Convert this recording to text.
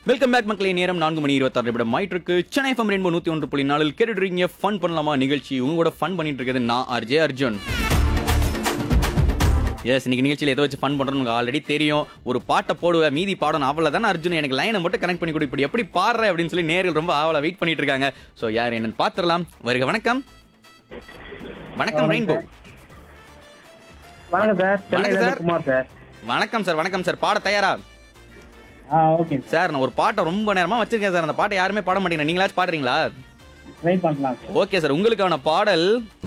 Welcome back மக்களே நேரம் நான்கு மணி இருபத்தாறு நிமிடம் ஆயிட்டு இருக்கு சென்னை எஃப்எம் ரெயின்போ நூத்தி ஒன்று புள்ளி நாலில் கேட்டுட்டு ஃபன் பண்ணலாமா நிகழ்ச்சி உங்க கூட ஃபன் பண்ணிட்டு இருக்கிறது நான் ஆர்ஜே அர்ஜுன் எஸ் இன்னைக்கு நிகழ்ச்சியில் எதை வச்சு ஃபன் பண்றோம்னு உங்களுக்கு ஆல்ரெடி தெரியும் ஒரு பாட்டை போடுவேன் மீதி பாடம் அவ்வளோ தானே அர்ஜுன் எனக்கு லைனை மட்டும் கனெக்ட் பண்ணி கொடு இப்படி எப்படி பாடுற அப்படின்னு சொல்லி நேரில் ரொம்ப ஆவலா வெயிட் பண்ணிட்டு இருக்காங்க ஸோ யார் என்னன்னு பார்த்துடலாம் வருக வணக்கம் வணக்கம் ரெயின்போ வணக்கம் சார் சென்னையில சார். இருந்து குமார் சார் வணக்கம் சார் வணக்கம் சார் பாட தயாரா ஆ ஓகே சார் சார் நான் ஒரு பாட்டை ரொம்ப நேரமா வச்சிருக்கேன் சார் அந்த பாட்டை யாருமே பாட மாட்டேங்கிறேன் நீங்களாச்சும் பாடுறீங்களா ட்ரை பண்ணலாம் சார் ஓகே சார் உங்களுக்கான பாடல்